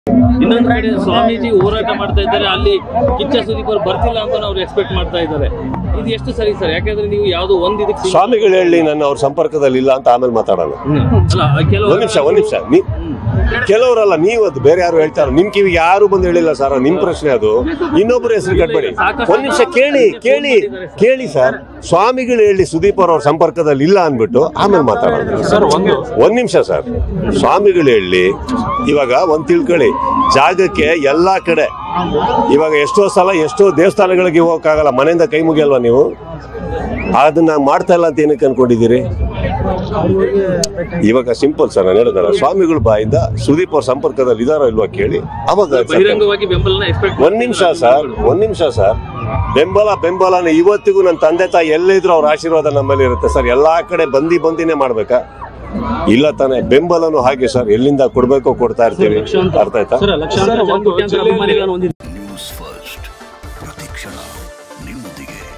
ಇನ್ನೊಂದು ಕಡೆ ಸ್ವಾಮೀಜಿ ಹೋರಾಟ ಮಾಡ್ತಾ ಇದ್ದಾರೆ ಅಲ್ಲಿ ಕಿಚ್ಚ ಸುದೀಪ್ ಅವ್ರು ಬರ್ತಿಲ್ಲ ಅಂತ ಅವ್ರು ಎಕ್ಸ್ಪೆಕ್ಟ್ ಮಾಡ್ತಾ ಇದ್ದಾರೆ ಇದು ಎಷ್ಟು ಸರಿ ಸರ್ ಯಾಕಂದ್ರೆ ನೀವು ಯಾವ್ದೋ ಒಂದ್ ಇದಕ್ಕೆ ಸೀಮಿತ- ಸ್ವಾಮಿಗಳು ಹೇಳಿ ನಾನು ಅವ್ರ ಸಂಪರ್ಕದಲ್ಲಿ ಇಲ್ಲ ಅಂತ ಆಮೇಲೆ ಮಾತಾಡೋಣ ಅಲ್ಲ ಕೆಲವು ಒಂದ್ ನಿಮಿಷ ಒಂದ್ ನಿಮಿಷ ನೀ ಕೆಲವರಲ್ಲ ನೀವು ಅದು ಬೇರೆ ಯಾರು ಹೇಳ್ತಾರ ನಿಮ್ ಕಿವಿಗೆ ಯಾರು ಬಂದು ಹೇಳಿಲ್ಲ ಸರ್ ನಿಮ್ ಪ್ರಶ್ನೆ ಅದು ಇನ್ನೊಬ್ಬರ ಹೆಸರು ಕಟ್ಬೇಡಿ ಒಂದ್ ನಿಮಿಷ ಕೇಳಿ ಕೇಳಿ ಕೇಳಿ ಸರ್ ಸ್ವಾಮಿಗಳು ಹೇಳಿ ಸುದೀಪ್ ಅವ್ರ ಅವ್ರ ಸಂಪರ್ಕದಲ್ಲಿ ಇಲ್ಲ ಅಂದ್ಬಿಟ್ಟು ಆಮೇಲೆ ಮಾತಾಡೋಣ ಸರ್ ಒಂದು ಒಂದ್ ನಿಮಿಷ ಸರ್ ಸ್ವಾಮಿಗಳು ಹೇಳಿ ಇವಾಗ ಒಂದ್ ತಿಳ್ಕೊಳ್ಳಿ ಜಾಗಕ್ಕೆ ಎಲ್ಲಾ ಕಡೆ ಇವಾಗ ಎಷ್ಟೋ ಸಲ ಎಷ್ಟೋ ದೇವಸ್ಥಾನಗಳಿಗೆ ಹೋಗಕ್ಕಾಗಲ್ಲ ಮನೆಯಿಂದ ಕೈ ಮುಗಿಯಲ್ವಾ ನೀವು ಅದನ್ನ ಮಾಡ್ತಾ ಇಲ್ಲ ಅಂತ ಏನಕ್ಕೆ ಅನ್ಕೊಂಡಿದ್ದೀರಿ ಇವಾಗ ಸಿಂಪಲ್ ಸರ್ ನಾನು ಹೇಳಿದಲ್ಲ ಸ್ವಾಮಿಗಳ ಬಾಯಿಂದ ಸುದೀಪ್ ಅವ್ರ ಸಂಪರ್ಕದಲ್ಲಿ ಇದಾರೋ ಇಲ್ವಾ ಕೇಳಿ ಅವಾಗ ಸತ್ಯ. ಬಹಿರಂಗವಾಗಿ ಬೆಂಬಲನ ಎಕ್ಸ್ಪೆಕ್ಟ್ ಒಂದ್ ನಿಮಿಷ ಸರ್ ಒಂದ್ ನಿಮಿಷ ಸರ್ ಬೆಂಬಲ ಬೆಂಬಲನ ಇವತ್ತಿಗೂ ನನ್ನ ತಂದೆ ತಾಯಿ ಎಲ್ಲೇ ಇದ್ರು ಅವ್ರ ಆಶೀರ್ವಾದ ನಮ್ಮಲ್ಲಿ ಇರುತ್ತೆ ಸರ್ ಎಲ್ಲಾ ಕಡೆ ಬಂದಿ ಬಂದಿನೇ ಮಾಡ್ಬೇಕಾ ಇಲ್ಲ ತಾನೆ ಬೆಂಬಲನು ಹಾಗೆ ಸರ್ ಎಲ್ಲಿಂದ ಕೊಡ್ಬೇಕೋ ಕೊಡ್ತಾ ಇರ್ತೀವಿ ಅರ್ಥ ಆಯ್ತಾ ಸರ್ ಲಕ್ಷಾಂತರ ಜನ, ಕೋಟ್ಯಾಂತರ ಅಭಿಮಾನಿಗಳನ್ನು ಹೊಂದಿದ್ದಾರೆ ನ್ಯೂಸ್ ಫಸ್ಟ್ ಪ್ರತಿಕ್ಷಣ ನಿಮ್ಮೊಂದಿಗೆ